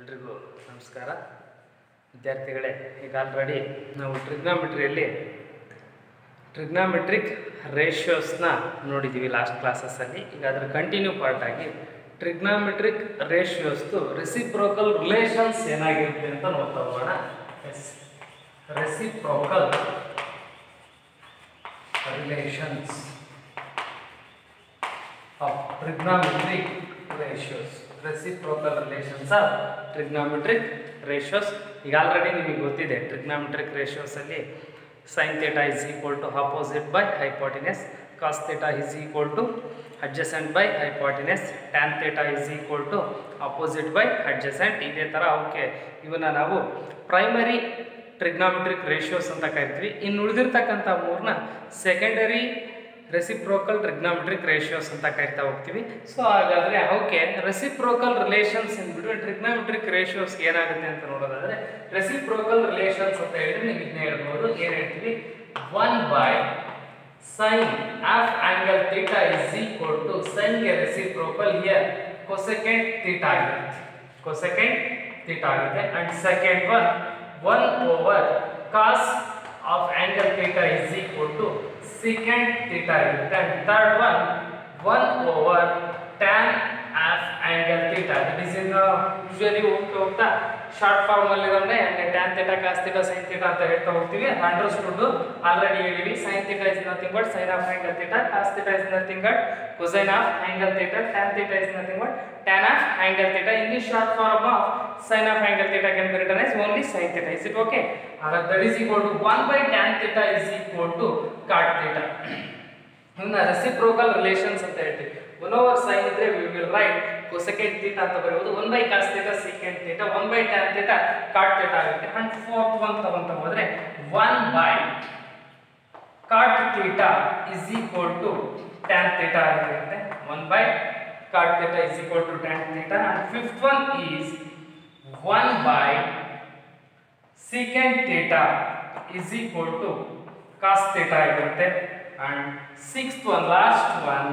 ಎಲ್ರಿಗೂ ನಮಸ್ಕಾರ ವಿದ್ಯಾರ್ಥಿಗಳೇ ಈಗ ಆಲ್ರೆಡಿ ನಾವು ಟ್ರಿಗ್ನಾಮೆಟ್ರಿಯಲ್ಲಿ ಟ್ರಿಗ್ನಾಮೆಟ್ರಿಕ್ ರೇಷಿಯೋಸ್ನ ನೋಡಿದ್ದೀವಿ ಲಾಸ್ಟ್ ಕ್ಲಾಸಸ್ಸಲ್ಲಿ ಈಗ ಅದರ ಕಂಟಿನ್ಯೂ ಪಾರ್ಟ್ ಆಗಿ ಟ್ರಿಗ್ನಾಮೆಟ್ರಿಕ್ ರೇಷಿಯೋಸ್ದು ರೆಸಿಪ್ರೋಕಲ್ ರಿಲೇಷನ್ಸ್ ಏನಾಗಿರುತ್ತೆ ಅಂತ ನೋಡ್ತಾ ಹೋಗೋಣ yes reciprocal relations of trigonometric ratios reciprocal relations of trigonometric ratios ಈಗ ಆಲ್ರೆಡಿ ನಿಮಗೆ ಗೊತ್ತಿದೆ ಟ್ರಿಗ್ನಾಮೆಟ್ರಿಕ್ ರೇಷಿಯೋಸ್ ಅಲ್ಲಿ sine theta is equal to opposite by hypotenuse cos theta is equal to adjacent by hypotenuse tan theta is equal to opposite by adjacent ಇದೇ ಥರ ಅವಕ್ಕೆ ಇವನ್ನ ನಾವು primary trigonometric ratios ಅಂತ ಕರಿತೀವಿ ಇನ್ನು ಉಳಿದಿರ್ತಕ್ಕಂಥ ಮೂರನ್ನ ಸೆಕೆಂಡರಿ ರೆಸಿಪ್ರೋಕಲ್ ಟ್ರಿಗ್ನಾಮೆಟ್ರಿಕ್ ರೇಷಿಯೋಸ್ ಅಂತ ಕರಿತಾ ಹೋಗ್ತೀವಿ ಸೊ ಹಾಗಾದರೆ ಅವಕ್ಕೆ reciprocal relations between trigonometric ratios ಏನಾಗುತ್ತೆ ಅಂತ ನೋಡೋದಾದ್ರೆ ರೆಸಿಪ್ರೋಕಲ್ ರಿಲೇಷನ್ಸ್ ಅಂತ ಹೇಳಿದ್ರೆ ನೀವು ಇದನ್ನ ಹೇಳ್ಬೋದು ಏನು ಹೇಳ್ತೀವಿ one by sine of angle theta is equal to ಸೈನ್ಗೆ ರೆಸಿಪ್ರೋಕಲ್ ಹಿಯರ್ ಕೊಸೆಕೆಂಡ್ ಥೀಟಾ ಆಗಿರುತ್ತೆ ಕೊಸೆಕೆಂಡ್ ಥೀಟಾ ಆಗುತ್ತೆ and second one one over cos of angle theta is equal to secant theta ಇರುತ್ತೆ and third one 1 over tan of angle theta that is in the usually ಹೋಗ್ತಾ ಹೋಗ್ತಾ short form ಅಲ್ಲಿ ಇರೋದೇ ಅಂದ್ರೆ tan theta cos theta sin theta ಅಂತ ಹೇಳ್ತಾ ಹೋಗ್ತೀವಿ understood already ಹೇಳಿವಿ sin theta is nothing but sin of angle theta cos theta is nothing but cosine of angle theta tan theta is nothing but tan of angle theta in the short form of sin of angle theta can be written as only sin theta is it okay ಹಾಗಾದ್ರೆ that is equal to 1 by tan theta is equal to cot theta ಇವನ್ನ reciprocal relations ಅಂತ ಹೇಳ್ತೀವಿ one over sine ಇದ್ರೆ we will write cosecant theta ಅಂತ ಬರೆಯುವುದು one by cos theta secant theta one by tan theta cot theta ಆಗುತ್ತೆ and fourth one ತಗೊಂತ ಹೋದ್ರೆ one by cot theta is equal to tan theta ಆಗಿರುತ್ತೆ one by cot theta is equal to tan theta and fifth one is one by secant theta is equal to cos theta ಆಗಿರುತ್ತೆ and sixth one last one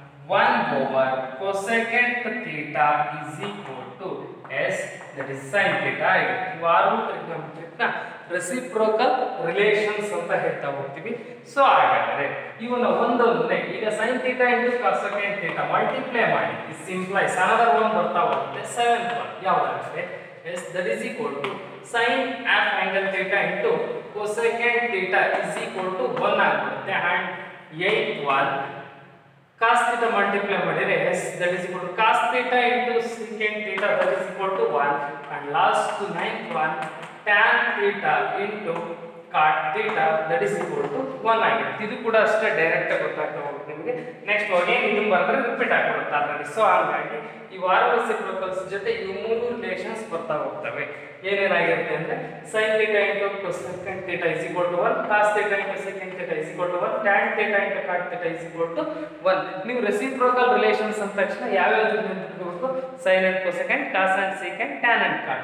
1 over cosecant theta is equal to s that is sin theta ಆಗಿರುತ್ತೆ ಇವಾರು ಟ್ರಿಗ್ನೋಮೆಟ್ರಿಕ್ನ reciprocal relations ಅಂತ ಹೇಳ್ತಾ ಹೋಗ್ತೀವಿ so ಹಾಗಾದ್ರೆ ಇವನ್ನ ಒಂದೊಂದನೇ ಈಗ sine theta into cosecant theta multiply ಮಾಡಿ ಇಸ್ ಸಿಂಪ್ಲೈಸ್ ಅನದರ್ ಒನ್ ಬರ್ತಾ ಹೋಗುತ್ತೆ ಸೆವೆಂತ್ ಒನ್ ಯಾವ್ದಾಗುತ್ತೆ yes that is equal to sin f angle theta into cosecant theta is equal to 1 ಆಗಿರುತ್ತೆ and 8th one cos theta multiply ಮಾಡಿದ್ರೆ yes that is equal to cos theta into secant theta that is equal to 1 and last to ninth one tan theta into cot theta that is equal to 1 ಆಗಿರುತ್ತೆ ಇದು ಕೂಡ ಅಷ್ಟೇ direct ಆಗಿ ಗೊತ್ತಾಗ್ತಾ ಹೋಗುತ್ತೆ ನಿಮಗೆ next again ಇದನ್ನ ಬರೆದ್ರೆ ರಿಪೀಟ್ ಆಗಿಬಿಡುತ್ತೆ ಆಲ್ರೆಡಿ ಸೊ ಹಾಗಾಗಿ ಈ ವಾರ ರೆಸಿಪ್ರೋಕಲ್ಸ್ ಜೊತೆ ಈ ಮೂರು ರಿಲೇಷನ್ಸ್ ಬರ್ತಾ ಹೋಗ್ತವೆ ಏನೇನಾಗಿರುತ್ತೆ ಅಂದ್ರೆ sin theta into cosecant theta is equal to 1 cos theta into secant theta is equal to 1 tan theta into cot theta is equal to 1 ನೀವು ರೆಸಿಪ್ರೋಕಲ್ ರಿಲೇಷನ್ಸ್ ಅಂದ ತಕ್ಷಣ ಯಾವ್ಯಾವ್ದು ನೆನಪಿಟ್ಕೋಬೇಕು sin and cosecant cos and secant tan and cot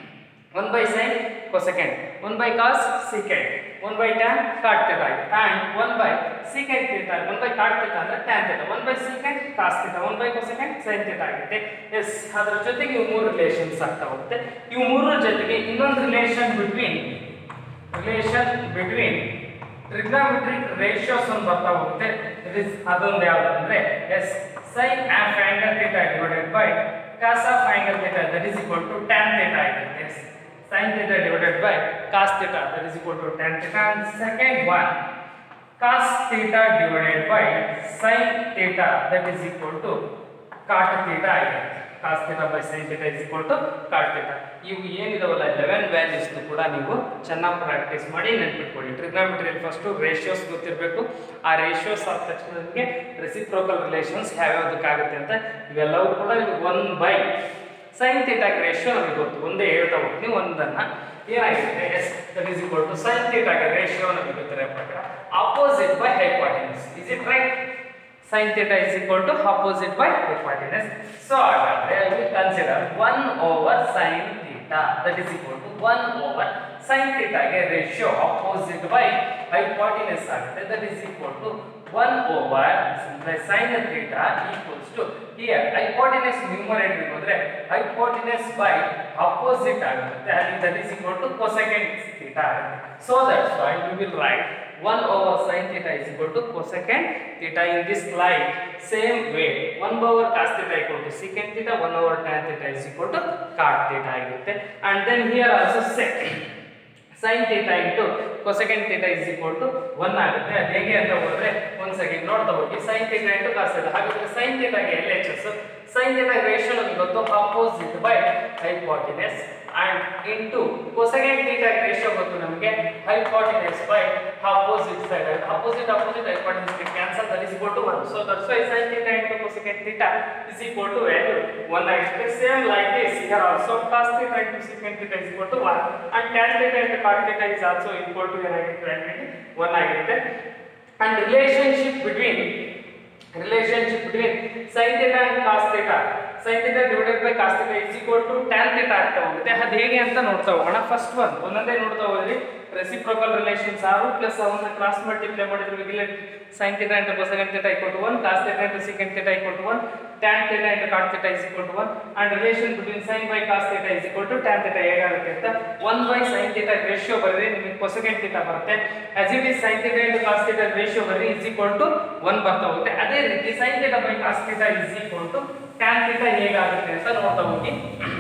1 by sin cosecant 1 by cos secant 1 by tan cot theta ಆಗುತ್ತೆ and 1 by secant theta 1 by cot theta ಅಂದ್ರೆ tan theta 1 by secant cos theta 1 by cosecant sin theta ಆಗುತ್ತೆ yes ಅದರ ಜೊತೆಗೆ ಇವು ಮೂರು relations ಆಗ್ತಾ ಹೋಗುತ್ತೆ ಇವು ಮೂರರ ಜೊತೆಗೆ ಇನ್ನೊಂದು relation between relation between trigonometric ratios ಒಂದು ಬರ್ತಾ ಹೋಗುತ್ತೆ ಇಟ್ ಇಸ್ ಅದೊಂದು ಯಾವುದು ಅಂದ್ರೆ yes sine of angle theta divided by cos of angle theta that is equal to tan theta ಆಗುತ್ತೆ yes sin theta divided by cos theta that is equal to tan theta and second one cos theta divided by sin theta that is equal to cot theta ಆಗಿದೆ cos theta by sin theta is equal to cot theta ಇವು ಏನಿದಾವಲ್ಲ eleven values ಕೂಡ ನೀವು ಚೆನ್ನಾಗಿ practice ಮಾಡಿ ನೆನ್ಪಿಟ್ಕೊಳ್ಳಿ ಟ್ರಿಗ್ನಾಮೆಟ್ರಿಯಲ್ಲಿ first ratios ಗೊತ್ತಿರಬೇಕು ಆ ratios ಆದ ತಕ್ಷಣ ನಿಮಗೆ ರೆಸಿಪ್ರೋಕಲ್ ರಿಲೇಷನ್ಸ್ ಯಾವ್ಯಾವ್ದಕ್ಕಾಗುತ್ತೆ ಅಂತ ಇವೆಲ್ಲವೂ ಕೂಡ ಒನ್ ಬೈ ಸೈನ್ ಥೀಟಾಗೆ ರೇಷಿಯೋ ನಮಗೆ ಗೊತ್ತು ಒಂದೇ ಹೇಳ್ತಾ ಹೋಗ್ತೀನಿ ಒಂದನ್ನ ಏನಾಗಿರುತ್ತೆ yes that is equal to sine ಥೀಟಾಗೆ ರೇಷಿಯೋ ನಮಗೆ ಗೊತ್ತಿರೋ ಪ್ರಕಾರ opposite by hypotenuse is it right sine theta is equal to opposite by hypotenuse so ಹಾಗಾದ್ರೆ we consider one over sine theta that is equal to one over sine ಥೀಟಾಗೆ ratio opposite by hypotenuse ಆಗುತ್ತೆ that is equal to 1 over simplify sin theta equals to here hypotenuse numerator ಹೋದ್ರೆ hypotenuse by opposite ಆಗುತ್ತೆ ಅಲ್ಲಿ that is equal to cosecant theta ಆಗುತ್ತೆ so that's why we will write 1 over sin theta is equal to cosecant theta in this slide same way 1 over cos theta equal to secant theta 1 over tan theta is equal to cot theta ಆಗಿರುತ್ತೆ and then here also second sin theta into cosecant theta is equal to 1 ಆಗುತ್ತೆ ಅದು ಹೇಗೆ ಅಂತ ಹೋದ್ರೆ ಒಂದ್ second ನೋಡ್ತಾ ಹೋಗಿ sin theta into cos theta ಹಾಗಾದ್ರೆ sin theta ಗೆ LHS sin theta ರೇಷಿಯೋ ನಮಗೆ ಗೊತ್ತು opposite by hypotenuse and into cosecant theta ratio ಗೊತ್ತು ನಮಗೆ hypotenuse by opposite side opposite opposite hypotenuse get cancel that is equal to 1 so that's why sin theta into cosecant theta is equal to value 1 ಆಗುತ್ತೆ same like this here also cos theta into secant theta is equal to 1 and tan theta into cot theta is also equal to ಏನಾಗಿರುತ್ತೆ value 1 ಆಗಿರುತ್ತೆ and relationship between relationship between sin theta and cos theta sin theta divided by cos theta is equal to tan theta ಆಗ್ತಾ ಹೋಗುತ್ತೆ ಅದು ಹೇಗೆ ಅಂತ ನೋಡ್ತಾ ಹೋಗೋಣ first one ಒಂದೊಂದೇ ನೋಡ್ತಾ ಹೋದ್ರಿ ರೆಸಿಪ್ರೋಕಲ್ ರಿಲೇಷನ್ಸ್ ಆರು ಪ್ಲಸ್ ಅವನ್ನ ಕ್ರಾಸ್ ಮಲ್ಟಿಪ್ಲೈ ಮಾಡಿದ್ರೆ ಮಿಗಿಲೆ sin theta into cosecant theta equal to 1 cos theta into secant theta equal to 1 tan theta into cot theta is equal to 1 and relation between sin by cos theta is equal to tan theta ಹೇಗಾಗುತ್ತೆ ಅಂತ 1 by sin theta ratio ಬರೆದ್ರೆ ನಿಮಗೆ cosecant theta ಬರುತ್ತೆ as it is sin theta into cos theta ratio ಬರೆದ್ರೆ is equal to 1 ಬರ್ತಾ ಹೋಗುತ್ತೆ ಅದೇ ರೀತಿ sin theta by cos theta is equal to tan theta ಹೇಗಾಗುತ್ತೆ ಅಂತ ನೋಡ್ತಾ ಹೋಗಿ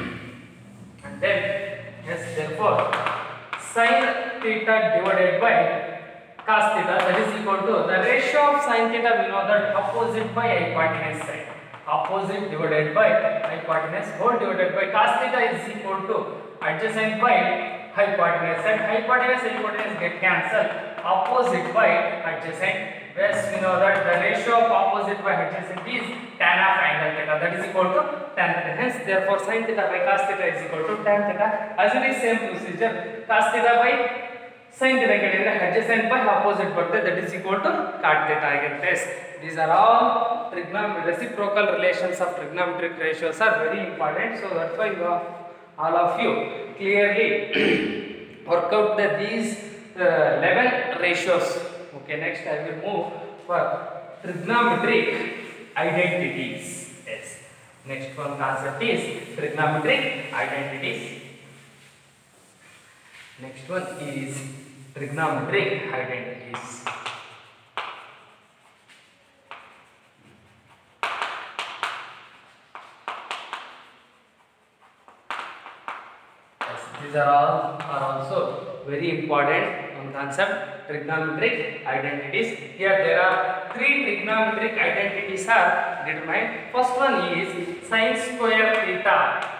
and then yes therefore sin theta divided by cos theta that is equal to the ratio of sin theta we know that opposite by hypotenuse side opposite divided by hypotenuse whole divided by cos theta is equal to adjacent by hypotenuse and hypotenuse and hypotenuse get cancelled opposite by adjacent Yes, we know that the ratio of opposite by adjacent is tan of angle theta that is equal to tan theta. Hence, therefore, sin theta by cos theta is equal to tan theta. As it is same procedure, cos theta by sin theta ಕೇಳಿದ್ರೆ adjacent by opposite ಬರುತ್ತೆ that is equal to cot theta ಆಗಿರುತ್ತೆ. These are all trigonometric reciprocal relations of trigonometric ratios are very important. So that's why you have, all of you clearly work out the these uh, 11 ratios. Okay, next I will move for trigonometric identities. Yes. Next one concept is trigonometric identities. Next one is trigonometric identities. Yes, these are all are also very important on concept trigonometric identities. Here there are three trigonometric identities are determined. First one is sin square theta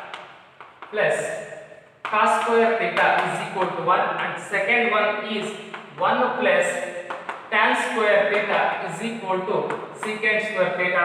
plus cos square theta is equal to 1 and second one is 1 plus tan square theta is equal to secant square theta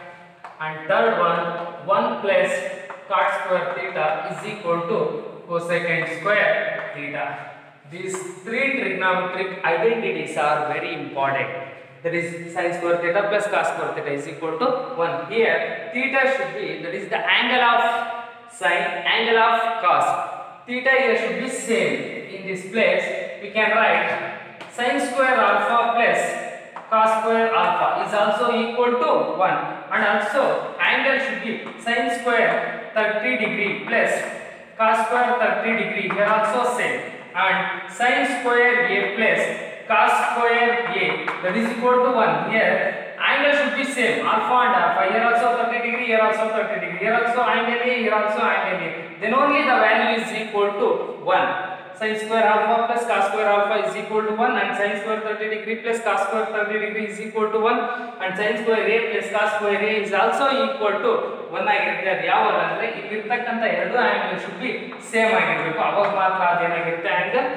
and third one 1 plus cot square theta is equal to cosecant square theta. These three trigonometric identities are very important. That is sin square theta plus cos square theta is equal to 1. Here theta should be that is the angle of sin, angle of cos. Theta here should be same. In this place we can write sin square alpha plus cos square alpha is also equal to 1 and also angle should be sin square 30 degree plus cos square 30 degree here also same and sin square a plus cos square a that is equal to 1 here angle should be same alpha and alpha here also 30 degree here also 30 degree here also angle a here also angle a then only the value is equal to 1 sin square alpha plus cos square alpha is equal to 1 and sin square 30 degree plus cos square 30 degree is equal to 1 and sin square a plus cos square a is also equal to 1 ಆಗಿರುತ್ತೆ ಅದು ಯಾವಾಗ ಅಂದ್ರೆ ಇಲ್ಲಿರ್ತಕ್ಕಂಥ ಎರಡು angle should be same ಆಗಿರಬೇಕು ಅವಾಗ ಮಾತ್ರ ಅದೇನಾಗಿರುತ್ತೆ angle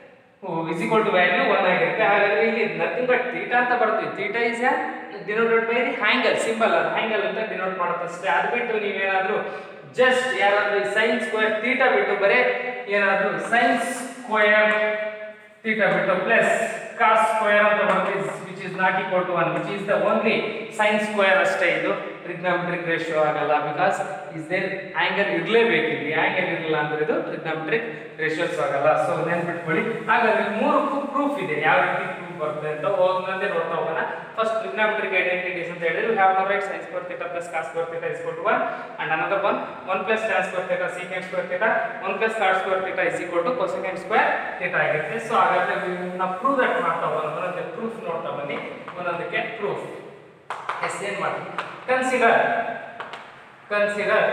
is equal to value one ಆಗಿರುತ್ತೆ ಹಾಗಾದ್ರೆ ಇಲ್ಲಿ ನಥಿಂಗ್ ಬಟ್ ಥೀಟಾ ಅಂತ ಬರ್ತೀವಿ theta is denoted by the angle symbol ಅದು ಹ್ಯಾಂಗಲ್ ಅಂತ ಡಿನೋಟ್ ಮಾಡುತ್ತೆ ಅಷ್ಟೇ ಅದು ಬಿಟ್ಟು ನೀವೇನಾದ್ರೂ ಜಸ್ಟ್ ಯಾರಾದ್ರೂ ಸೈನ್ ಸ್ಕ್ವೇರ್ ಥೀಟಾ ಬಿಟ್ಟು ಬರೇ ಏನಾದ್ರೂ ಸೈನ್ ಸ್ಕ್ವೇರ್ ಥೀಟಾ ಬಿಟ್ಟು ಪ್ಲಸ್ ಕಾಸ್ ಸ್ಕ್ವೇರ್ ಅಂತ ಬರುತ್ತೆ which is not equal to one which is the only sine square ಅಷ್ಟೇ ಇದು ಟ್ರಿಗ್ನಾಮೆಟ್ರಿಕ್ ರೇಷಿಯೋ ಆಗಲ್ಲ ಬಿಕಾಸ್ ಇಸ್ ದೇರ್ ಆಂಗಲ್ ಇರಲೇಬೇಕು ಇಲ್ಲಿ ಆಂಗಲ್ ಇರಲಿಲ್ಲ ಅಂದ್ರೆ ಇದು ಟ್ರಿಗ್ನಾಮೆಟ್ರಿಕ್ ರೇಷಿಯೋಸ್ ಆಗಲ್ಲ ಸೊ ನೆನ್ಪಿಟ್ಕೊಳ್ಳಿ ಹಾಗಾದ್ರೆ ಈ ಮೂರಕ್ಕೂ ಪ್ರೂಫ್ ಇದೆ ಯಾವ ರೀತಿ ಪ್ರೂಫ್ ಬರುತ್ತೆ ಅಂತ ಒಂದೊಂದೇ ನೋಡ್ತಾ ಹೋಗೋಣ ಫಸ್ಟ್ ಟ್ರಿಗ್ನಾಮೆಟ್ರಿಕ್ ಐಡೆಂಟಿಟೀಸ್ ಅಂತ ಹೇಳಿದ್ರೆ have the right sine square theta plus cos square theta is to 1 and another one 1 plus tan square theta secant square theta 1 plus cot square theta is equal to cosecant square theta ಆಗಿರುತ್ತೆ so ಹಾಗಾದ್ರೆ ನಾವು prove that ಮಾಡ್ತಾ ಹೋಗೋಣ ಒಂದೊಂದೇ proof ನೋಡ್ತಾ ಬನ್ನಿ ಒಂದೊಂದಕ್ಕೆ proof yes ಏನ್ ಮಾಡಿ consider consider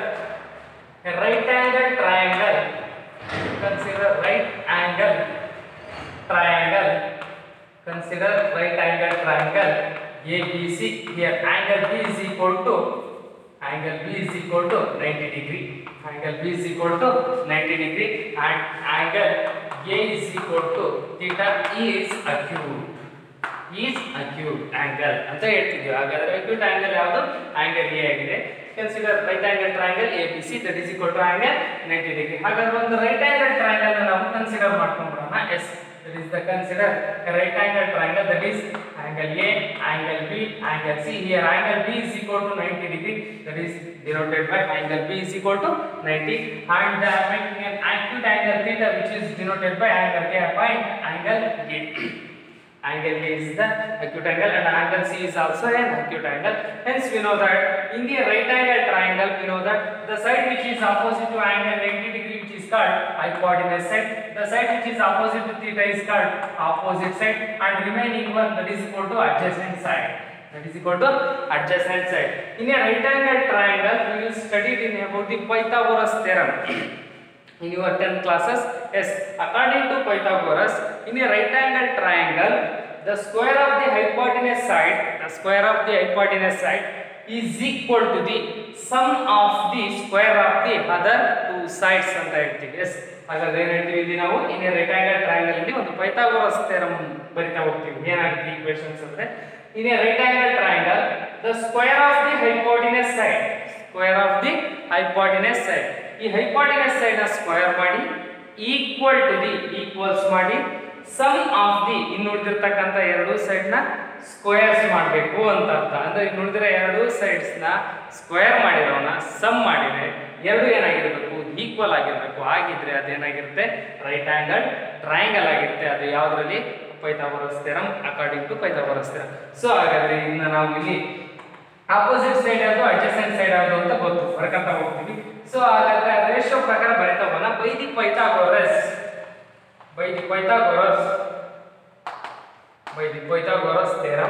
a right angle triangle consider right angle triangle consider right angle triangle ABC here angle B is equal to angle B is equal to 90 degree angle B is equal to 90 degree and angle A is equal to theta is acute is acute angle ಅಂತ ಹೇಳ್ತಿದ್ವಿ ಹಾಗಾದ್ರೆ acute angle ಯಾವುದು angle A ಆಗಿದೆ consider right angle triangle A B C that is equal to angle ninety degree ಹಾಗಾದ್ರೆ ಒಂದು right angle triangle ನಾವು consider ಮಾಡ್ಕೊಂಡ್ಬಿಡೋಣ yes that is the consider right angle triangle that is angle A angle B angle C here angle B is equal to 90 degree that is denoted by angle b is equal to 90 and they are making an acute angle theta which is denoted by angle a point angle a angle A is the acute angle and angle C is also an acute angle. Hence we know that in the right angle triangle we know that the side which is opposite to angle 90 degree which is called hypotenuse side. The side which is opposite to theta is called opposite side and remaining one that is equal to adjacent side. That is equal to adjacent side. In a right angle triangle we will study it in about the Pythagoras theorem. in your 10th classes yes according to pythagoras in a right angle triangle the square of the hypotenuse side the square of the hypotenuse side is equal to the sum of the square of the other two sides ಅಂತ ಹೇಳ್ತೀವಿ S ಹಾಗಾದ್ರೆ ಏನ್ ಹೇಳ್ತೀವಿ ಇಲ್ಲಿ ನಾವು ಇನ್ right angle triangle ಅಲ್ಲಿ ಒಂದು Pythagoras theorem ಬರಿತಾ ಹೋಗ್ತೀವಿ ಏನಾಗುತ್ತೆ ಈಕ್ವೇಷನ್ಸ್ ಅಂದ್ರೆ in right angle triangle the square of the hypotenuse side square of the hypotenuse side ಈ ಹೈಪೋಟಿನಸ್ ಸೈಡ್ ನ ಸ್ಕ್ವೇರ್ ಮಾಡಿ ಈಕ್ವಲ್ ಟು ದಿ ಈಕ್ವಲ್ಸ್ ಮಾಡಿ ಸಮ್ ಆಫ್ ದಿ ಇನ್ನು ಉಳಿದಿರ್ತಕ್ಕಂಥ ಎರಡು ಸೈಡ್ ನ ಸ್ಕ್ವೇರ್ಸ್ ಮಾಡಬೇಕು ಅಂತ ಅರ್ಥ ಅಂದ್ರೆ ಇನ್ನು ಉಳಿದಿರೋ ಎರಡು ಸೈಡ್ಸ್ ನ ಸ್ಕ್ವೇರ್ ಮಾಡಿರೋನ ಸಮ್ ಮಾಡಿದ್ರೆ ಎರಡು ಏನಾಗಿರ್ಬೇಕು ಈಕ್ವಲ್ ಆಗಿರ್ಬೇಕು ಆಗಿದ್ರೆ ಅದೇನಾಗಿರುತ್ತೆ ರೈಟ್ ಆಂಗಲ್ ಟ್ರಯಾಂಗಲ್ ಆಗಿರುತ್ತೆ ಅದು ಯಾವ್ದ್ರಲ್ಲಿ Pythagoras theorem according to Pythagoras theorem so ಹಾಗಾದ್ರೆ ಇನ್ನು ನಾವು ಇಲ್ಲಿ ಆಪೋಸಿಟ್ ಸೈಡ್ ಯಾವುದು ಅಡ್ಜಸೆಂಟ್ ಸೈಡ್ ಯಾವುದು ಅಂತ ಗೊತ್ತು ಬರ್ಕಂತ ಹೋಗ್ತೀವಿ ಸೊ ಹಾಗಾದ್ರೆ ರೇಷಿಯೋ ಪ್ರಕಾರ ಬರಿತಾ ಹೋಗೋಣ by the Pythagoras by the Pythagoras by the Pythagoras theorem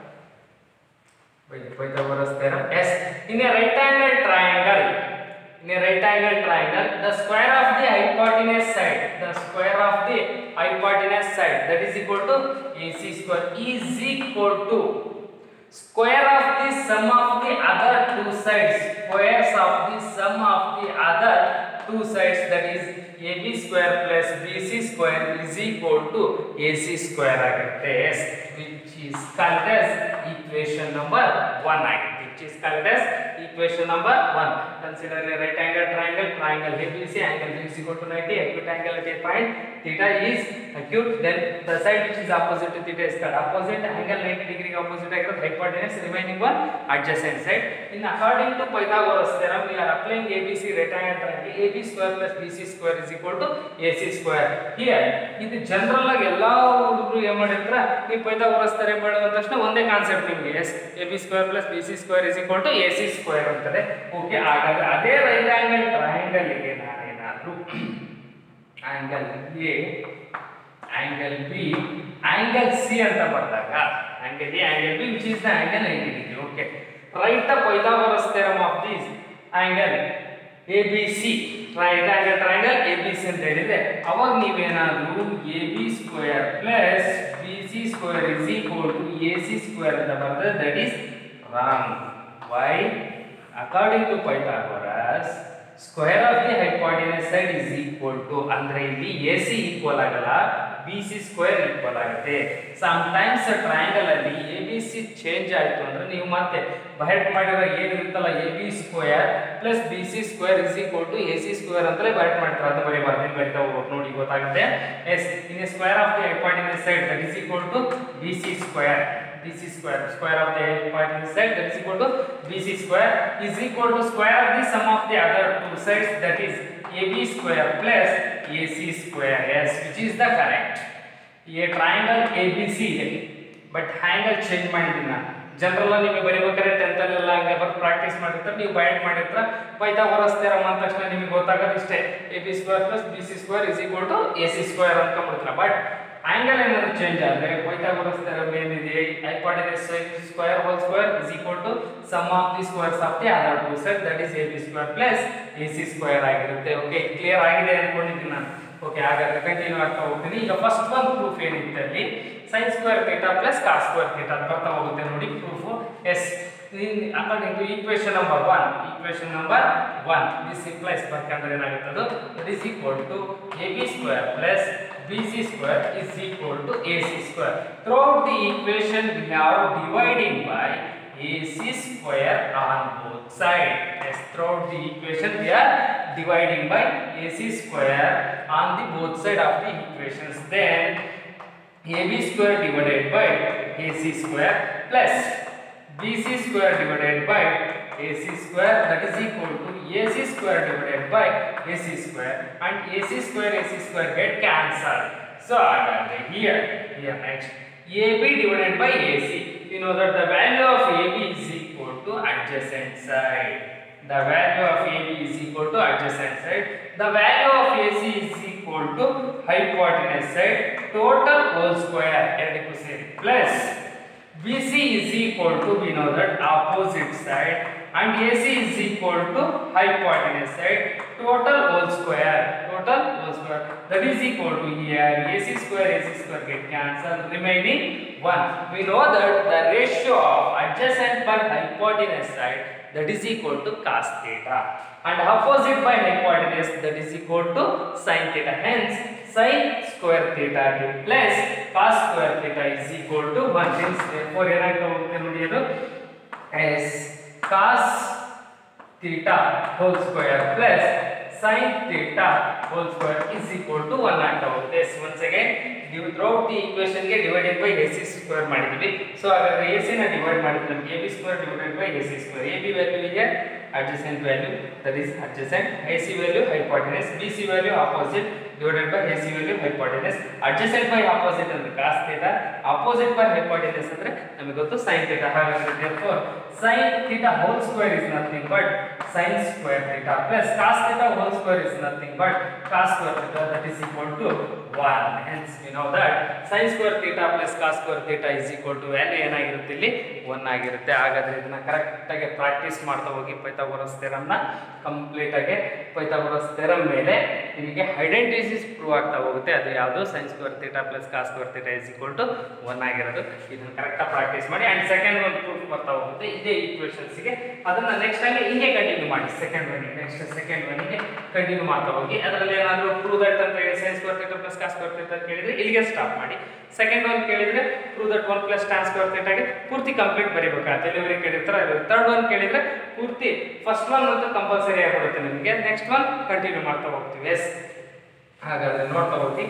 by the Pythagoras theorem as in a right angle triangle in a right angle triangle the square of the hypotenuse side the square of the hypotenuse side that is equal to ac square is equal to square of the sum of the other two sides squares of the sum of the other two sides that is ab square plus bc square is equal to ac square ಆಗುತ್ತೆ yes which is called as equation number 1 ಆಗುತ್ತೆ which is called as equation number 1 consider a right angle triangle triangle ABC angle B is equal to 90 acute angle at a point theta is acute then the side which is opposite to theta is called opposite angle 90 degree opposite angle hypotenuse remaining one adjacent side in according to Pythagoras theorem we are applying ABC right angle triangle AB square plus BC square is equal to AC square here ಇದು general ಆಗಿ ಎಲ್ಲಾ ಹುಡುಗರು ಏನ್ ಮಾಡಿರ್ತಾರ ಈ Pythagoras theorem ಮಾಡಿದ ತಕ್ಷಣ ಒಂದೇ ಕಾನ್ಸೆಪ್ಟ್ ನಿಮಗೆ as A B square plus B C square is equal to A C square ಅಂತಾರೆ ಓಕೆ ಹಾಗಾದ್ರೆ ಅದೇ ರೈಟ್ ಆಂಗಲ್ ಟ್ರಯಾಂಗಲ್ ಗೆ ನಾನೇನಾದ್ರೂ angle A angle B angle C ಅಂತ ಬಂದಾಗ angle A angle B which is the angle ninety degree okay right the Pythagoras theorem of this angle A B C right angle triangle A B C ಅಂತ ಹೇಳಿದ್ರೆ ಅವಾಗ ನೀವೇನಾದ್ರೂ A B square plus B C square is equal to A C square ಅಂತ ಬರ್ತದೆ that is wrong why according to Pythagoras square of the hypotenuse side is equal to ಅಂದ್ರೆ ಇಲ್ಲಿ A C equal ಆಗಲ್ಲ B C square equal ಆಗುತ್ತೆ sometimes triangle ಅಲ್ಲಿ A B C change ಆಯ್ತು ಅಂದ್ರೆ ನೀವು ಮತ್ತೆ ಬೈಟ್ ಮಾಡಿರೋ ಏನಿರುತ್ತಲ್ಲ A B square plus B C square is equal to A C square ಅಂತಲೇ ಬೈಟ್ ಮಾಡ್ತಾರೆ ಅಂತ ಬರೀಬಾರ್ದು ನೀವು ಬರಿತಾ ಹೋಗ್ಬೇಕು ನೋಡಿ ಗೊತ್ತಾಗುತ್ತೆ as in square of the hypotenuse side that is equal to B C square DC square square of the hypotenuse side that is equal to BC square is equal to square of the sum of the other two sides that is AB square plus AC square yes which is the correct ಈ triangle A B C ಇದೆ but angle change ಮಾಡಿದ್ದೀನಿ ನಾನು general ನಿಮಗೆ ಬರೀಬೇಕಾದ್ರೆ tenth ಅಲ್ಲೆಲ್ಲ ಹಂಗೆ ಬರ್ದು practice ಮಾಡಿರ್ತಾರೆ ನೀವು ಬೈಟ್ ಮಾಡಿರ್ತೀರ ಪೈಥಾಗೋರಸ್ ಥಿಯರಮ್ ಅಂದ ತಕ್ಷಣ ನಿಮಗೆ ಗೊತ್ತಾಗೋದು ಇಷ್ಟೇ A B square plus B C square is equal to A C square ಅನ್ಕೊಂಡ್ಬಿಡ್ತೀರ ಬಟ್ ಆಂಗಲ್ ಏನಾದ್ರು ಚೇಂಜ್ ಆದರೆ ಪೈಥಾಗೋರಸ್ ಥಿಯರಮ್ ಏನಿದೆ hypotenuse square whole square is equal to sum of the squares of the other two set that is A B square plus A C square ಆಗಿರುತ್ತೆ okay clear ಆಗಿದೆ ಅನ್ಕೊಂಡಿದ್ದೀನಿ ನಾನು okay ಹಾಗಾದ್ರೆ continue ಆಗ್ತಾ ಹೋಗ್ತೀನಿ ಈಗ first ಒಂದು ಪ್ರೂಫ್ ಏನಿತ್ತು ಅಲ್ಲಿ sine square theta plus cos square theta ಬರ್ತಾ ಹೋಗುತ್ತೆ ನೋಡಿ proof as according to equation number one equation number one this implies ಬರ್ಕಂದ್ರೆ ಏನಾಗುತ್ತೆ ಅದು that is equal to A B square plus B C square is equal to A C square throughout the equation we are dividing by AC square on both sides. Yes, throughout the equation we are dividing by AC square on the both side of the equations. Then AB square divided by AC square plus BC square divided by AC square that is equal to AC square divided by AC square and AC square AC square get cancelled. So here here next AB divided by AC you know that the value of AB is equal to adjacent side. The value of AB is equal to adjacent side. The value of AC is equal to hypotenuse side. Total whole square ಎರಡಕ್ಕೂ ಸೇರಿ plus BC is equal to we know that opposite side and AC is equal to hypotenuse side. Total whole square. Total whole square. That is equal to here AC square AC square get cancelled. Remaining 1. We know that the ratio of adjacent by hypotenuse side that is equal to cos theta and opposite by hypotenuse that is equal to sin theta. Hence, sin square theta plus cos square theta is equal to 1. Hence, therefore, ಏನಾಗ್ತಾ ಹೋಗುತ್ತೆ ನೋಡಿ ಅದು as cos theta whole square plus sin theta whole square is equal to 1 ಆಗ್ತಾ ಹೋಗುತ್ತೆ as once again ನೀವು throughout the equation ಗೆ divided by A C square ಮಾಡಿದ್ವಿ so ಹಾಗಾದ್ರೆ ಎ ಸಿ ನ ಡಿವೈಡ್ ಮಾಡಿದ್ರೆ ನಮಗೆ A B square divided by A C square A B value ಇದೆ adjacent value that is adjacent AC value hypotenuse BC value opposite divided by AC value hypotenuse adjacent by opposite ಅಂದ್ರೆ cos theta opposite by hypotenuse ಅಂದ್ರೆ ನಮಗೆ ಗೊತ್ತು sin theta ಹಾಗಾದ್ರೆ therefore sin theta whole square is nothing but sin square theta plus cos theta whole square is nothing but cos square theta that is equal to 1 hence we know that sin square theta plus cos square theta is equal to value ಏನಾಗಿರುತ್ತೆ ಇಲ್ಲಿ 1 ಆಗಿರುತ್ತೆ ಹಾಗಾದ್ರೆ ಇದನ್ನ correct ಆಗಿ practice ಮಾಡ್ತಾ ಹೋಗಿ Pythagoras theorem ನ complete ಆಗಿ ಪೈಥಾಗೋರಸ್ ಥಿಯರಮ್ ಮೇಲೆ ನಿಮಗೆ ಐಡೆಂಟಿಟೀಸ್ ಪ್ರೂವ್ ಆಗ್ತಾ ಹೋಗುತ್ತೆ ಅದು ಯಾವುದು sin square theta plus cos square theta is equal to 1 ಆಗಿರೋದು ಇದನ್ನ ಕರೆಕ್ಟ್ ಆಗಿ ಪ್ರಾಕ್ಟೀಸ್ ಮಾಡಿ ಅಂಡ್ ಸೆಕೆಂಡ್ ಒಂದು ಪ್ರೂಫ್ ಬರ್ತಾ ಹೋಗುತ್ತೆ ಇದೇ ಈಕ್ವೇಷನ್ಸ್ ಗೆ ಅದನ್ನ ನೆಕ್ಸ್ಟ್ ಆಗಿ ಹಿಂಗೆ ಕಂಟಿನ್ಯೂ ಮಾಡಿ ಸೆಕೆಂಡ್ ಒನ್ ನೆಕ್ಸ್ಟ್ ಸೆಕೆಂಡ್ ಒನ್ಗೆ ಕಂಟಿನ್ಯೂ ಮಾಡ್ತಾ ಹೋಗಿ ಅದರಲ್ಲಿ ಏನಾದರೂ ಪ್ರೂವ್ ದಟ್ ಅಂತ ಹೇಳಿ sin square theta plus cos square theta ಕೇಳಿದ್ರೆ ಇಲ್ಲಿಗೆ ಸ್ಟಾಪ್ ಮಾಡಿ ಸೆಕೆಂಡ್ ಒನ್ ಕೇಳಿದ್ರೆ prove that one plus tan square theta ಗೆ ಪೂರ್ತಿ ಕಂಪ್ಲೀಟ್ ಬರೀಬೇಕಾಗುತ್ತೆ ಡೆಲಿವರಿ ಕೇಳಿರ್ತಾರೆ ಥರ್ಡ್ ಒನ್ ಕೇಳಿದ್ರೆ ಪೂರ್ತಿ ಫಸ್ಟ್ ಒನ್ ಅಂತೂ ಕಂಪಲ್ಸರಿ ಆಗಿಬಿಡುತ್ತೆ ನಿಮಗೆ ನೆಕ್ಸ್ಟ್ ಒನ್ ಕಂಟಿನ್ಯೂ ಮಾಡ್ತಾ ಹೋಗ್ತೀವಿ ಎಸ್ ಹಾಗಾದ್ರೆ ನೋಡ್ತಾ ಹೋಗಿ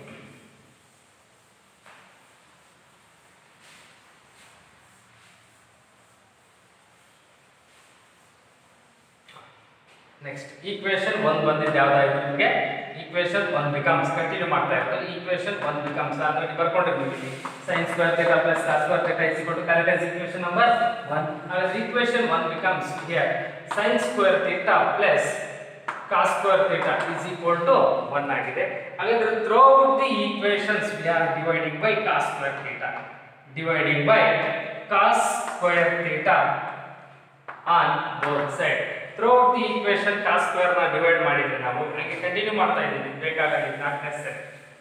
ನೆಕ್ಸ್ಟ್ ಈಕ್ವೇಶನ್ ಒಂದು ಬಂದಿದ್ದು ಯಾವ್ದಾಯ್ತು ನಿಮಗೆ ಈಕ್ವೇಶನ್ ಒನ್ ಬಿಕಮ್ಸ್ ಕಂಟಿನ್ಯೂ ಮಾಡ್ತಾ ಇರೋದು ಈಕ್ವೇಶನ್ ಒನ್ ಬಿಕಮ್ಸ್ ಅಂದ್ರೆ ನೀವು ಬರ್ಕೊಂಡಿರ್ತೀವಿ sines square theta plus cos square theta is equal to correct as equation number 1 ಹಾಗಾದ್ರೆ equation 1 becomes here sine square theta plus cos square theta is equal to 1 ಆಗಿದೆ ಹಾಗಾದ್ರೆ throughout the equations we are dividing by cos square theta dividing by cos square theta on both side throughout the equation cos square ನ divide ಮಾಡಿದ್ರೆ ನಾವು ಹಾಗೆ continue ಮಾಡ್ತಾ ಇದ್ದೀವಿ ಬೇಕಾಗಲ್ಲ not necessary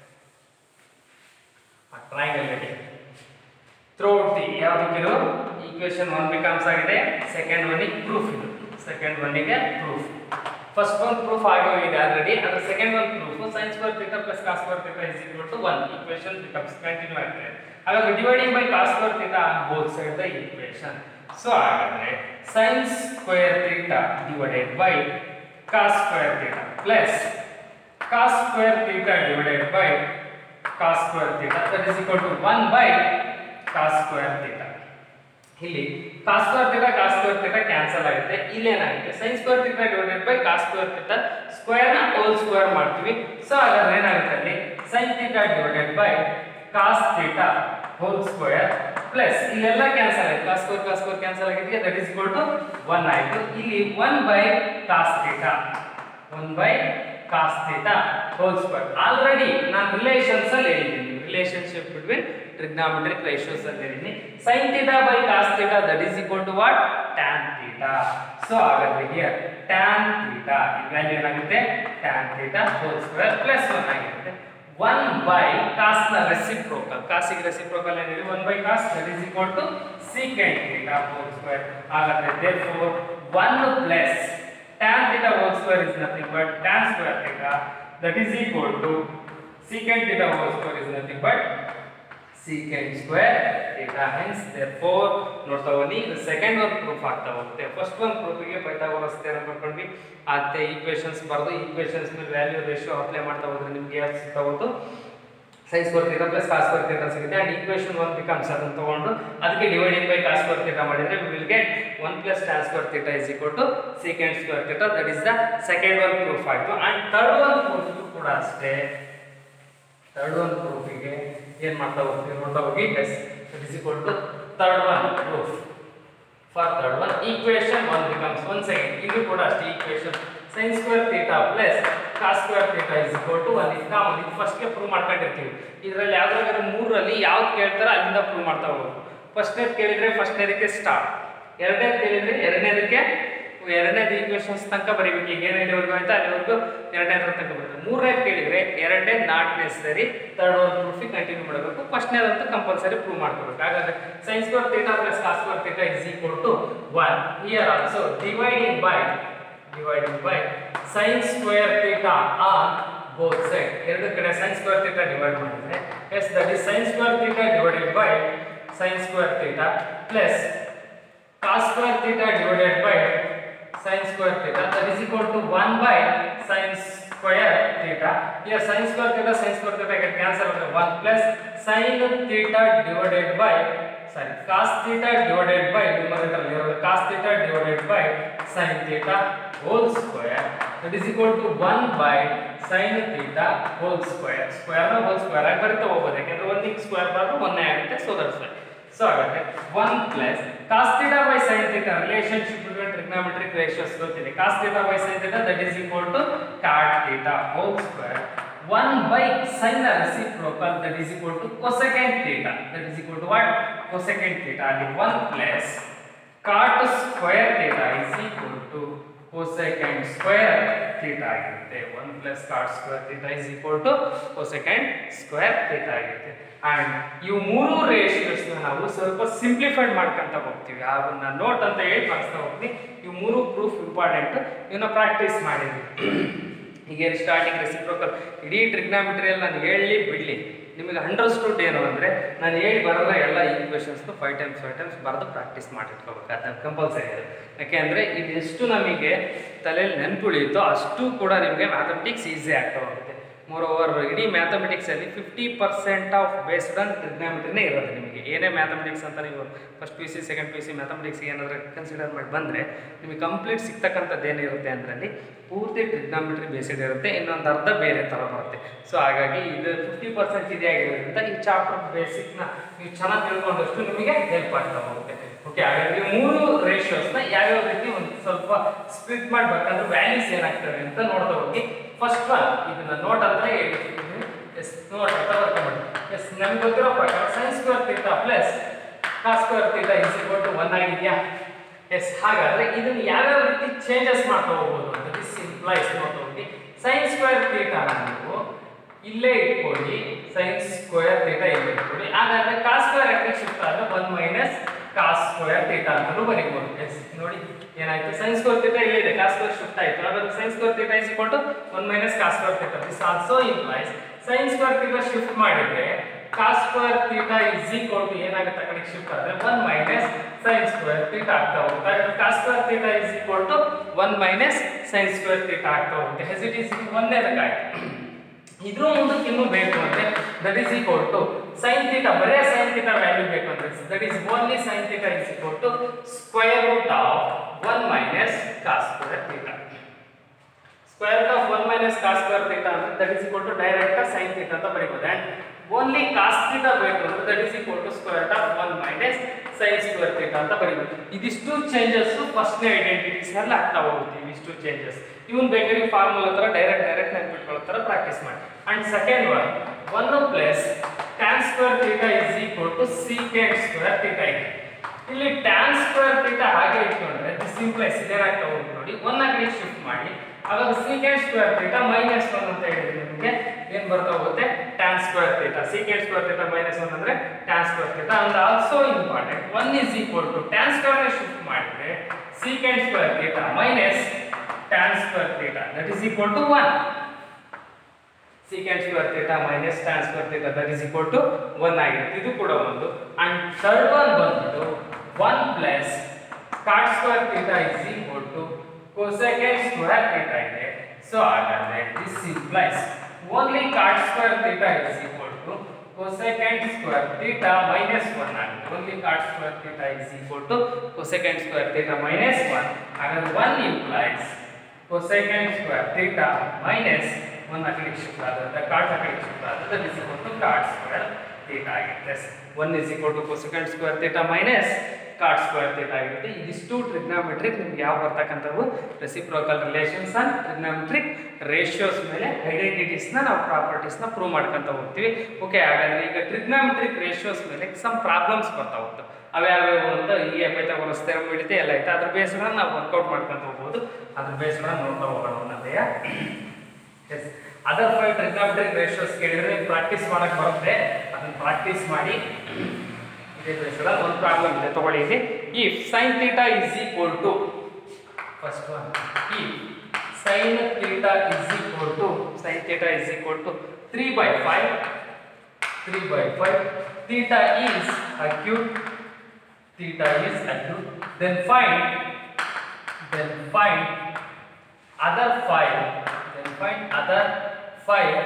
triangle ಗೆ ಥ್ರೂಔಟ್ ದಿ ಯಾವುದಕ್ಕಿದು ಈಕ್ವೇಶನ್ ಒನ್ ಬಿಕಮ್ಸ್ ಆಗಿದೆ ಸೆಕೆಂಡ್ ಒನ್ನಿಗೆ ಪ್ರೂಫ್ ಇದು ಸೆಕೆಂಡ್ ಒನ್ನಿಗೆ ಪ್ರೂಫ್ ಫಸ್ಟ್ ಒನ್ ಪ್ರೂಫ್ ಆಗಿ ಹೋಗಿದೆ ಆಲ್ರೆಡಿ ಅದ್ರ second one proof sines square theta plus cos square theta is equal to one equation becomes continue ಆಗ್ತದೆ ಹಾಗಾಗಿ dividing by cos square theta on both side the equation so ಹಾಗಾದ್ರೆ sines square theta divided by cos square theta plus cos square theta divided by cos square theta that is equal to 1 by cos square theta ಇಲ್ಲಿ cos square theta cos square theta cancel ಆಗುತ್ತೆ ಇಲ್ಲಿ ಏನಾಗುತ್ತೆ sine square theta divided by cos square theta square ನ whole square ಮಾಡ್ತೀವಿ so ಹಾಗಾದ್ರೆ ಏನಾಗುತ್ತೆ ಅಲ್ಲಿ sine theta divided by cos theta whole square plus ಇಲ್ಲೆಲ್ಲ ಕ್ಯಾನ್ಸಲ್ ಆಯ್ತು cos square cos square cancel ಆಗಿದ್ದಕ್ಕೆ ದಟ್ ಇಸ್ ಇಕ್ವಲ್ ಟು 1 ಆಯ್ತು ಇಲ್ಲಿ 1 by cos theta 1 by cos theta whole square already ನಾನು ರಿಲೇಷನ್ಸ್ ಅಲ್ಲಿ ಹೇಳಿದ್ದೀನಿ ರಿಲೇಶನ್ಶಿಪ್ ಬಿಟ್ವೀನ್ ಟ್ರಿಗ್ನಾಮೆಟ್ರಿಕ್ ರೇಷಿಯೋಸ್ ಅಂತ ಹೇಳಿದ್ದೀನಿ sine theta by cos theta that is equal to what tan theta so ಹಾಗಾದ್ರೆ here tan theta ಈ value ಏನಾಗುತ್ತೆ tan theta whole square plus 1 ಆಗಿರುತ್ತೆ 1 by ಕಾಸ್ ನ ರೆಸಿಪ್ರೋಕಲ್ ಕಾಸಿಗೆ ರೆಸಿಪ್ರೋಕಲ್ ಏನಿದೆ 1 by cos that is equal to secant theta whole square ಹಾಗಾದ್ರೆ therefore 1 plus tan theta whole square is nothing but tan square theta that is equal to secant theta whole square is nothing but secant square theta hence therefore ನೋಡ್ತಾ ಬನ್ನಿ ಇದು second one proof ಆಗ್ತಾ ಹೋಗುತ್ತೆ first one ಪ್ರೂಫಿಗೆ Pythagoras theorem ಬರ್ಕೊಂಡ್ವಿ ಮತ್ತೆ equations ಬರೆದು equations ಮೇಲೆ ವ್ಯಾಲ್ಯೂ ರೇಷಿಯೋ ಅಪ್ಲೈ ಮಾಡ್ತಾ ಹೋದ್ರೆ ನಿಮ್ಗೆ ಯಾವ್ದು ಸಿಗ್ತಾ ಹೋಯ್ತು sine square theta plus cos square theta ಸಿಗುತ್ತೆ ಅಂಡ್ ಈಕ್ವೇಷನ್ ಒನ್ ಬಿಕಮ್ಸ್ ಅದನ್ನು ತಗೊಂಡು ಅದಕ್ಕೆ dividing by cos square theta ಮಾಡಿದ್ರೆ we will get one plus tan square theta is equal to secant square theta that is the second one proof ಆಯಿತು and third one proof ಕೂಡ ಅಷ್ಟೇ third one ಪ್ರೂಫಿಗೆ ಏನು ಮಾಡ್ತಾ ಹೋಗ್ತೀವಿ ನೋಡ್ತಾ ಹೋಗಿ as that is equal to third one proof for third one equation one becomes one second ಇದು ಕೂಡ ಅಷ್ಟೇ equation sine square theta plus cos square theta is equal to one ಇದು ಕಾಮನ್ ಇದು ಫಸ್ಟ್ಗೆ ಪ್ರೂವ್ ಮಾಡ್ಕೊಂಡಿರ್ತೀವಿ ಇದರಲ್ಲಿ ಯಾವ್ದಾದ್ರು ಮೂರರಲ್ಲಿ ಯಾವ್ದು ಕೇಳ್ತಾರೋ ಅಲ್ಲಿಂದ ಪ್ರೂವ್ ಮಾಡ್ತಾ ಹೋಗ್ಬೇಕು ಫಸ್ಟ್ನೇದು ಕೇಳಿದ್ರೆ ಫಸ್ಟ್ನೇದಕ್ಕೆ ಸ್ಟಾರ್ಟ್ ಎರಡನೇದು ಕೇಳಿದ್ರೆ ಎರಡನೇದಕ್ಕೆ ಎರಡನೇದು ಈಕ್ವೇಷನ್ಸ್ ತನಕ ಬರೀಬೇಕು ಈಗ ಏನು ಇಲ್ಲಿವರೆಗೂ ಆಯ್ತು ಅಲ್ಲಿವರೆಗೂ ಎರಡನೇದ್ರ ತನಕ ಬರುತ್ತೆ ಮೂರನೇದು ಕೇಳಿದ್ರೆ ಎರಡನೇ ನಾಟ್ ನೆಸರಿ ತರ್ಡ್ ಒನ್ ಪ್ರೂಫಿಗೆ ಕಂಟಿನ್ಯೂ ಮಾಡಬೇಕು ಫಸ್ಟ್ನೇದಂತೂ ಕಂಪಲ್ಸರಿ ಪ್ರೂವ್ ಮಾಡ್ಕೋಬೇಕು ಹಾಗಾದ್ರೆ sines square theta plus cos square theta is equal to one here also dividing by dividing by sine square theta on both side ಎರಡು ಕಡೆ ಸೈನ್ ಸ್ಕ್ವೇರ್ ಥೀಟಾ ಡಿವೈಡ್ ಮಾಡಿದ್ರೆ as that is sine square theta divided by sine square theta plus cos square theta divided by sin square theta that is equal to 1 by sin square theta here sin square theta sin square theta get cancel with 1 plus sin theta divided by sorry cos theta divided by numerator here cos theta divided by sin theta whole square that is equal to 1 by sin theta whole square square ನ whole square ಆಗಿ ಬರುತ್ತೆ ಹೋಗ್ಬೋದು ಯಾಕಂದ್ರೆ ಒಂದಿಗೆ square ಬರೋದು ಒಂದೇ ಆಗುತ್ತೆ so that's why so ಹಾಗಾದ್ರೆ 1 plus cos theta by sin theta relationship between trigonometric ratios ಗೊತ್ತಿದೆ cos theta by sin theta that is equal to cot theta whole square 1 by sin ನ reciprocal that is equal to cosecant theta that is equal to what cosecant theta ಅಲ್ಲಿ 1 plus cot square theta is equal to cosecant square theta ಆಗಿರುತ್ತೆ 1 plus cot square theta is equal to cosecant square theta ಆಗಿರುತ್ತೆ and ಇವು ಮೂರು ರೇಷಿಯೋಸ್ನ ನಾವು ಸ್ವಲ್ಪ simplified ಮಾಡ್ಕೊಂತ ಹೋಗ್ತೀವಿ ಅವನ್ನ ನೋಟ್ ಅಂತ ಹೇಳಿ ಮಾಡಿಸ್ತಾ ಹೋಗ್ತೀವಿ ಇವು ಮೂರು ಪ್ರೂಫ್ ಇಂಪಾರ್ಟೆಂಟ್ ಇವನ್ನ ಪ್ರಾಕ್ಟೀಸ್ ಮಾಡಿದ್ವಿ ಈಗೇನು ಸ್ಟಾರ್ಟಿಂಗ್ ರೆಸಿಪ್ರೋಕಲ್ ಇಡೀ ಟ್ರಿಗ್ನಾಮಿಟ್ರಿಯಲ್ಲಿ ನಾನು ಹೇಳಿ ಬಿಡಲಿ ನಿಮಗೆ ಅಂಡರ್ಸ್ಟುಡ್ ಏನು ಅಂದರೆ ನಾನು ಹೇಳಿ ಬರೋಲ್ಲ ಎಲ್ಲ ಈಕ್ವೇಷನ್ಸ್ನು ಫೈವ್ ಟೈಮ್ಸ್ ಫೈವ್ ಟೈಮ್ಸ್ ಬರೆದು ಪ್ರಾಕ್ಟೀಸ್ ಮಾಡಿಟ್ಕೋಬೇಕು ಅದನ್ನ ಕಂಪಲ್ಸರಿ ಅದು ಯಾಕೆಂದರೆ ಇದೆಷ್ಟು ನಮಗೆ ತಲೆಯಲ್ಲಿ ನೆನ್ಪುಳಿಯುತ್ತೋ ಅಷ್ಟು ಕೂಡ ನಿಮಗೆ ಮ್ಯಾಥಮೆಟಿಕ್ಸ್ ಈಸಿ ಆಗ್ತಾ ಹೋಗುತ್ತೆ ಮೋರ್ ಓವರ್ ಇಡೀ ಮ್ಯಾಥಮೆಟಿಕ್ಸಲ್ಲಿ fifty percent of based on ಟ್ರಿಗ್ನಾಮಿಟ್ರಿನೇ ಇರೋದು ನಿಮಗೆ ಏನೇ ಮ್ಯಾಥಮೆಟಿಕ್ಸ್ ಅಂತ ನೀವು first P C second P C mathematics ಏನಾದರೂ ಕನ್ಸಿಡರ್ ಮಾಡಿ ಬಂದರೆ ನಿಮಗೆ ಕಂಪ್ಲೀಟ್ ಸಿಗ್ತಕ್ಕಂಥದ್ದು ಏನಿರುತ್ತೆ ಅದರಲ್ಲಿ ಪೂರ್ತಿ ಟ್ರಿಗ್ನಾಮಿಟ್ರಿ ಬೇಸಿಡ್ ಇರುತ್ತೆ ಇನ್ನೊಂದು ಅರ್ಧ ಬೇರೆ ಥರ ಬರುತ್ತೆ ಸೊ ಹಾಗಾಗಿ ಇದು ಫಿಫ್ಟಿ ಪರ್ಸೆಂಟ್ ಇದೆ ಆಗಿರೋದ್ರಿಂದ ಈ ಚಾಪ್ಟರ್ ಬೇಸಿಕ್ನ ನೀವು ಚೆನ್ನಾಗಿ ತಿಳ್ಕೊಂಡಷ್ಟು ನಿಮಗೆ ಹೆಲ್ಪ್ ಆಗ್ತಾ ಹೋಗುತ್ತೆ ಓಕೆ ಹಾಗಾಗಿ ಈ ಮೂರು ರೇಷಿಯೋಸ್ನ ಯಾವ್ಯಾವ ರೀತಿ ಒಂದು ಸ್ವಲ್ಪ ಸ್ಪ್ಲಿಟ್ ಮಾಡ್ಬೇಕಂದ್ರೆ ವ್ಯಾಲ್ಯೂಸ್ ಏನಾಗ್ತವೆ ಅಂತ ನೋಡ್ತಾ ಹೋಗಿ ಫಸ್ಟ್ ಒನ್ ಇದನ್ನ ನೋಟ್ ಅಂತ ಹೇಳಿರ್ತೀನಿ ಎಸ್ ನೋಟ್ ಅಂತ ಬರ್ಕೊಂಡ್ಬಿಡಿ ಎಸ್ ನಮ್ಗೆ ಗೊತ್ತಿರೋ ಪ್ರಕಾರ sine square theta plus cos square theta is equal to one ಆಗಿದೆಯಾ ಎಸ್ ಹಾಗಾದ್ರೆ ಇದನ್ನ ಯಾವ್ಯಾವ ರೀತಿ ಚೇಂಜಸ್ ಮಾಡ್ತಾ ಹೋಗ್ಬೋದು ಅಂತ ದಿಸ್ ಇಂಪ್ಲೈಸ್ ನೋಡ್ತಾ ಹೋಗಿ ಸೈನ್ ಸ್ಕ್ವೇರ್ ಥೀಟಾ ನೀವು ಇಲ್ಲೇ ಇಟ್ಕೊಳ್ಳಿ ಸೈನ್ ಸ್ಕ್ವೇರ್ ಥೀಟಾ ಇಲ್ಲೇ ಇಟ್ಕೊಳ್ಳಿ ಹಾಗಾದ್ರೆ ಕಾಸ್ ಸ್ಕ್ವೇರ್ ಯಾಕೆ ಶಿಫ್ಟ್ ಆದ್ರೆ one minus cos square theta ಅಂತಲೂ ಬರೀಬಹುದು ಎಸ್ ನೋಡಿ ಏನಾಯ್ತು ಸೈನ್ ಸ್ಕ್ವೇರ್ ಥೀಟಾ ಇಲ್ಲೇ ಇದೆ ಕಾಸ್ ಸ್ಕ್ವೇರ್ ಶಿಫ್ಟ್ ಆಯ್ತು ಹಾಗಾದ್ರೆ sine square theta is equal to one minus cos square theta this also implies sine square theta shift ಮಾಡಿದ್ರೆ cos square theta is equal to ಏನಾಗುತ್ತೆ ಆ ಕಡೆಗೆ ಶಿಫ್ಟ್ ಆದ್ರೆ one minus sine square theta ಆಗ್ತಾ ಹೋಗುತ್ತೆ ಹಾಗಾದ್ರೆ cos square theta is equal to one minus sine square theta ಆಗ್ತಾ ಹೋಗುತ್ತೆ ಹೆಸ್ ಇಟ್ ಈಸ್ ಒಂದೇದಕ್ಕಾಯ್ತು ಇದ್ರ ಮುಂದಕ್ಕೆ ಇನ್ನೂ ಬೇಕು ಅಂದ್ರೆ that is equal to sine theta ಬರೇ ಸೈನ್ ಥೀಟಾ ವ್ಯಾಲ್ಯೂ ಬೇಕು ಅಂದ್ರೆ that is only sine theta is equal to square root of one minus cos square theta square root of one minus cos square theta ಅಂದ್ರೆ that is equal to direct sine theta ಅಂತ ಬರೀಬೋದು and only cos theta ಬೇಕು ಅಂದ್ರೆ that is equal to square root of one minus sine square theta ಅಂತ ಬರೀಬೋದು ಇದಿಷ್ಟು changes ಫಸ್ಟ್ನೇ identities ನಲ್ಲಿ ಆಗ್ತಾ ಹೋಗುತ್ತೆ ಇವಿಷ್ಟು ಚೇಂಜಸ್ ಇವನ್ ಬೇಕಾದ್ರೆ ಫಾರ್ಮುಲಾ ಹತ್ರ ಡೈರೆಕ್ಟ್ ಡೈರೆಕ್ಟ್ ನೆನ್ಪಿಟ್ಕೊಳ್ಳೋ ಥರ ಪ್ರಾಕ್ಟೀಸ್ ಮಾಡಿ and second one one plus tan square theta is equal to secant square theta ಇದೆ ಇಲ್ಲಿ ಟ್ಯಾನ್ ಸ್ಕ್ವೇರ್ ಥೀಟಾ ಹಾಗೆ ಇಟ್ಕೊಂಡ್ರೆ ದಿಸ್ ಇಂಪ್ಲೈಸ್ ಇದೇನಾಗ್ತಾ ಹೋಗುತ್ತೆ ನೋಡಿ ಒನ್ ಆ ಕಡೆ ಶಿಫ್ಟ್ ಮಾಡಿ ಆವಾಗ secant square theta minus one ಅಂತ ಹೇಳಿದ್ರೆ ನಿಮಗೆ ಏನ್ ಬರ್ತಾ ಹೋಗುತ್ತೆ tan square theta secant square theta minus one ಅಂದ್ರೆ tan square theta and also important one is equal to tan square ನ ಶಿಫ್ಟ್ ಮಾಡಿದ್ರೆ secant square theta minus tan square theta that is equal to one secant square theta minus tan square theta that is equal to 1 ಆಗಿರುತ್ತೆ ಇದು ಕೂಡ ಒಂದು and third one ಬಂದ್ಬಿಟ್ಟು 1 plus cot square theta is equal to cosecant square theta ಇದೆ so ಹಾಗಾದ್ರೆ this implies only cot square theta is equal to cosecant square theta minus 1 ಆಗುತ್ತೆ only cot square theta is equal to cosecant square theta minus 1 ಹಾಗಾದ್ರೆ 1 implies cosecant square theta minus ಒಂದು ಆ ಕಡೆಗೆ shift ಆಗುತ್ತೆ ಕಾಟ್ ಆ ಕಡೆಗೆ shift ಆಗುತ್ತೆ that is equal to cot square theta ಆಗಿರುತ್ತೆ one is equal to cosecant square theta minus cot square theta ಆಗಿರುತ್ತೆ ಇದಿಷ್ಟು ಟ್ರಿಗ್ನಾಮೆಟ್ರಿಕ್ ನಿಮ್ಗೆ ಯಾವ ಬರ್ತಕ್ಕಂಥವು reciprocal relations and trigonometric ratios ಮೇಲೆ ಐಡೆಂಟಿಟೀಸ್ನ ನಾವು ಪ್ರಾಪರ್ಟೀಸ್ನ ಪ್ರೂವ್ ಮಾಡ್ಕೊಂತ ಹೋಗ್ತೀವಿ ಓಕೆ ಹಾಗಾದ್ರೆ ಈಗ ಟ್ರಿಗ್ನಾಮೆಟ್ರಿಕ್ ರೇಷಿಯೋಸ್ ಮೇಲೆ ಸಮ್ ಪ್ರಾಬ್ಲಮ್ಸ್ ಬರ್ತಾ ಹೋಗ್ತವೆ ಅವ್ಯಾವ್ಯಾವು ಅಂತ ಈ ಪೈಥಾಗೋರಸ್ ಥಿಯರಮ್ ಹಿಡಿತೆ ಎಲ್ಲ ಐತೆ ಅದ್ರ ಬೇಸ್ಗಳನ್ನ ನಾವು ವರ್ಕೌಟ್ ಮಾಡ್ಕೊಂತ ಹೋಗ್ಬೋದು ಅದ್ರ ಬೇಸ್ಗಳನ್ನ ನೋಡ್ತಾ ಹೋಗೋಣ ಒಂದೊಂದೇ as other five trigonometric ratios ಕೇಳಿದ್ರೆ ನೀವು ಪ್ರಾಕ್ಟೀಸ್ ಮಾಡಕ್ ಬರುತ್ತೆ ಅದನ್ನ ಪ್ರಾಕ್ಟೀಸ್ ಮಾಡಿ ಇದೇ ಬೇಸರ ಒಂದು ಪ್ರಾಬ್ಲಮ್ ಇದೆ ತಗೊಳ್ಳಿ ಇಲ್ಲಿ if sine theta is equal to first one ಈ sine theta is equal to sine theta is equal to three by five three by five theta is acute theta is acute then find then find other five then find other five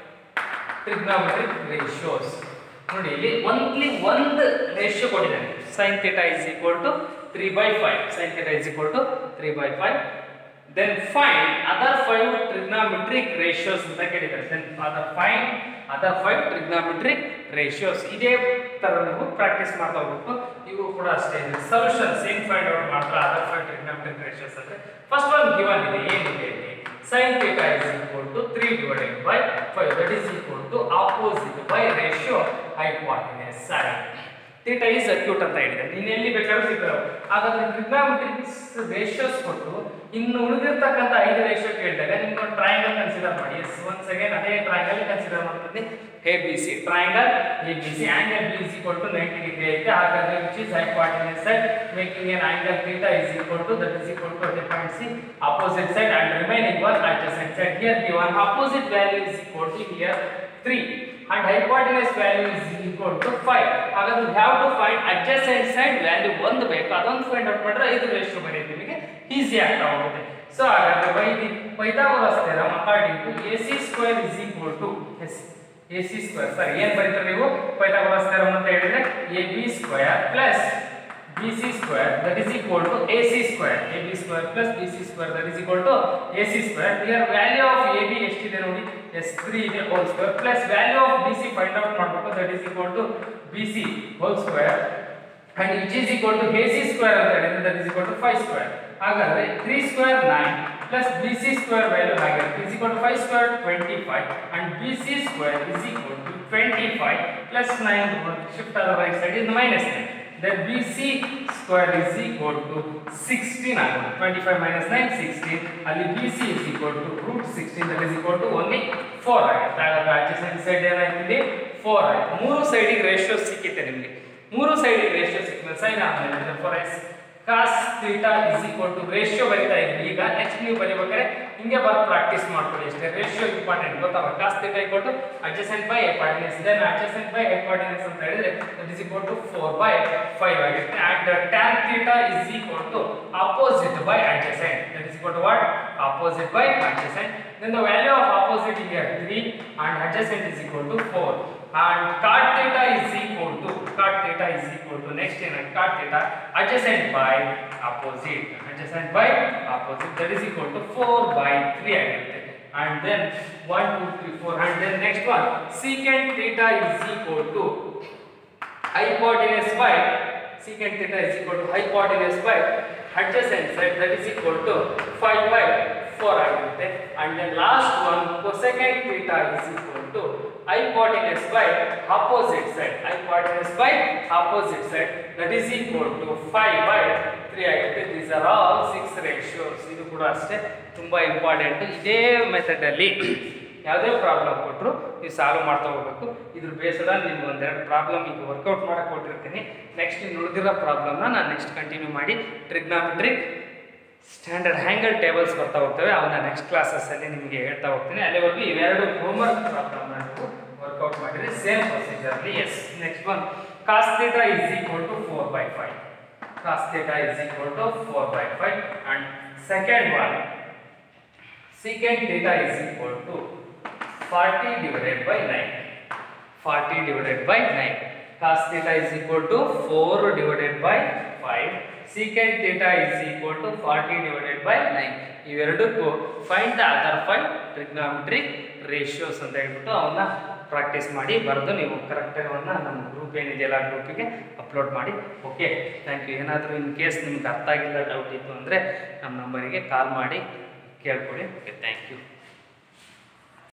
trigonometric ratios ನೋಡಿ ಇಲ್ಲಿ ಒಂದ್ಲಿ ಒಂದು ratio ಕೊಟ್ಟಿದ್ದಾನೆ sin theta is equal to 3 by 5 sin theta is equal to 3 by 5 then find other five trigonometric ratios ಅಂತ ಕೇಳಿದ್ದಾರೆ then other find other five trigonometric ratios ಇದೇ ತರ ನೀವು practice ಮಾಡ್ತಾ ಹೋಗ್ಬೇಕು ಇವು ಕೂಡ ಅಷ್ಟೇ ಇದೆ ಸೊಲ್ಯೂಷನ್ಸ್ ಹೆಂಗ್ ಫೈಂಡ್ ಔಟ್ ಮಾಡ್ತಾರೆ ಅದರ್ ಫೈವ್ ಟ್ರಿಗ್ನಾಮೆಟ್ರಿಕ್ ರೇಷಿಯೋಸ್ ಅಂದ್ರೆ ಫಸ್ಟ್ ಒನ್ ಗಿವನ್ ಇದೆ ಏನಿದೆ ಇಲ್ಲಿ sin theta is equal to 3 divided by 5 that is equal to opposite by ratio hypotenuse side theta is acute ಅಂತ ಹೇಳಿದೆ ನೀನು ಎಲ್ಲಿ ಬೇಕಾದ್ರೂ ಸಿಗ್ತಾವೆ ಹಾಗಾದ್ರೆ ಟ್ರಿಗ್ನಾಮೆಟ್ರಿಕ್ಸ್ ರೇಷಿಯೋಸ್ ಕೊಟ್ಟು ಇನ್ನು ಉಳಿದಿರ್ತಕ್ಕಂಥ ಐದು ರೇಷಿಯೋ ಕೇಳಿದಾಗ ನಿಮ್ಗೆ ಒಂದು ಟ್ರಯಾಂಗಲ್ ಕನ್ಸಿಡರ್ ಮಾಡಿ ಎಸ್ ಒನ್ಸ್ ಅಗೇನ್ ಅದೇ ಟ್ರಯಾಂಗಲ್ ಕನ್ಸಿಡರ್ ಮಾಡ್ತೀನಿ A B C triangle A B C angle B is equal to ninety degree ಐತೆ ಹಾಗಾದ್ರೆ which is hypotenuse side making an angle theta is equal to that is equal to at point C opposite side and remaining one adjacent side here given opposite value is equal to here 3 and hypotenuse value is equal to 5 ಹಾಗಾದ್ರೆ we have to find adjacent side value ಒಂದು ಬೇಕು ಅದೊಂದು find out ಮಾಡಿದ್ರೆ ಐದು ratio ಬರೆಯೋದು ನಿಮಗೆ easy ಆಗ್ತಾ ಹೋಗುತ್ತೆ ಸೊ ಹಾಗಾದ್ರೆ by the Pythagoras theorem according to AC square is equal to as AC square ಸರಿ ಏನ್ ಬರೀತಾರೆ ನೀವು ಪೈಥಾಗೋರಸ್ ಥಿಯರಮ್ ಅಂತ ಹೇಳಿದ್ರೆ AB square plus BC square that is equal to AC square AB square plus BC square that is equal to AC square here value of AB ಎಷ್ಟಿದೆ ನೋಡಿ S3 ಇದೆ whole square plus value of BC find out ಮಾಡಬೇಕು that is equal to BC whole square and which is equal to AC square ಅಂತ ಹೇಳಿದ್ರೆ that is equal to 5 square ಹಾಗಾದ್ರೆ 3 square 9 plus BC square value ಆಗಿರುತ್ತೆ is equal to 5 square 25 and BC square is equal to 25 plus 9 shift to the right side is minus 9 then BC square is equal to 16 ಆಗುತ್ತೆ 25 minus 9 16 ಅಲ್ಲಿ BC is equal to root 16 that is equal to only 4 ಆಗುತ್ತೆ ಹಾಗಾದ್ರೆ adjacent side ಏನಾಯ್ತು ಇಲ್ಲಿ 4 ಆಯ್ತು ಮೂರು ಸೈಡಿಗೆ ratio ಸಿಕ್ಕಿದೆ ನಿಮಗೆ ಮೂರು ಸೈಡಿಗೆ ರೇಷಿಯೋ ಸಿಕ್ಕಿದೆ ಸೈನ್ ಆದ್ಮೇಲೆ for as cos theta is equal to ratio ಬರಿತಾ ಇದ್ವಿ ಈಗ ನೆಕ್ಸ್ಟ್ ನೀವು ಬರೀಬೇಕಾದ್ರೆ ಹಿಂಗೆ ಬರ್ ಪ್ರಾಕ್ಟೀಸ್ ಮಾಡ್ಕೊಳ್ಳಿ ಅಷ್ಟೇ ರೇಷಿಯೋ ಇಂಪಾರ್ಟೆಂಟ್ ಗೊತ್ತಾಗ cos theta equal to adjacent by hypotenuse then adjacent by hypotenuse ಅಂತ ಹೇಳಿದ್ರೆ that is equal to 4 by 5 ಆಗುತ್ತೆ and tan theta is equal to opposite by adjacent that is equal to what opposite by adjacent then the value of opposite sitting at 3 and adjacent is equal to 4 and cot theta is equal to cot theta is equal to next in cot theta adjacent by opposite adjacent by opposite that is equal to 4 by 3 ಆಗಿರುತ್ತೆ and then 1 2 3 4 and then next one secant theta is equal to hypotenuse by secant theta is equal to hypotenuse by adjacent side that is equal to 5 by 4 ಆಗಿರುತ್ತೆ and then last one cosecant theta is equal to hypotenuse by opposite side hypotenuse by opposite side that is equal to 5 by 3 ಆಗುತ್ತೆ these are all six ratios ಇದು ಕೂಡ ಅಷ್ಟೇ ತುಂಬಾ important ಇದೇ method ಅಲ್ಲಿ ಯಾವುದೇ problem ಕೊಟ್ಟರು ನೀವು ಸಾಲ್ವ್ ಮಾಡ್ತಾ ಹೋಗ್ಬೇಕು ಇದ್ರ ಬೇಸದ ನಿಮ್ಗೆ ಒಂದೆರಡು ಪ್ರಾಬ್ಲಮ್ ಈಗ ವರ್ಕೌಟ್ ಮಾಡಕ್ಕೆ ಕೊಟ್ಟಿರ್ತೀನಿ ನೆಕ್ಸ್ಟ್ ಇನ್ನು ಉಳಿದಿರೋ ಪ್ರಾಬ್ಲಮ್ನ ನಾನು ನೆಕ್ಸ್ಟ್ ಕಂಟಿನ್ಯೂ ಮಾಡಿ ಟ್ರಿಗ್ನಾಮೆಟ್ರಿಕ್ ಸ್ಟ್ಯಾಂಡರ್ಡ್ ಹ್ಯಾಂಗಲ್ ಟೇಬಲ್ಸ್ ಬರ್ತಾ ಹೋಗ್ತವೆ ಅವನ್ನ ನೆಕ್ಸ್ಟ್ ಕ್ಲಾಸಸ್ಸಲ್ಲಿ ನಿಮಗೆ ಹೇಳ್ತಾ ಹೋಗ್ತೀನಿ ಅಲ್ಲಿವರೆಗೂ ಇವೆರಡು ಹೋಮ್ವರ್ಕ್ ಪ್ರಾಬ್ಲಮ್ನ ನೀವು ವರ್ಕೌಟ್ ಮಾಡಿದ್ರೆ ಸೇಮ್ ಪ್ರೊಸೀಜರ್ಲಿ as next one cos theta is equal to four by five cos theta is equal to four by five and second one secant theta is equal to 40 divided by 9 40 divided by 9 cos theta is equal to 4 divided by 5 secant theta is equal to 40 divided by 9 ಇವೆರಡಕ್ಕೂ find the other five trigonometric ratios ಅಂತ ಹೇಳ್ಬಿಟ್ಟು ಅವನ್ನ practice ಮಾಡಿ ಬರೆದು ನೀವು ಕರೆಕ್ಟಾಗಿ ಅವನ್ನ ನಮ್ಮ ಗ್ರೂಪ್ ಏನಿದೆಯಲ್ಲ ಗ್ರೂಪಿಗೆ ಅಪ್ಲೋಡ್ ಮಾಡಿ ಓಕೆ ಥ್ಯಾಂಕ್ ಯು ಏನಾದರೂ ಇನ್ ಕೇಸ್ ನಿಮ್ಗೆ ಅರ್ಥ ಆಗಿಲ್ಲ ಡೌಟ್ ಇತ್ತು ಅಂದರೆ ನಮ್ಮ ನಂಬರಿಗೆ ಕಾಲ್ ಮಾಡಿ ಕೇಳ್ಕೊಳ್ಳಿ ಓಕೆ ಥ್ಯಾಂಕ್ ಯು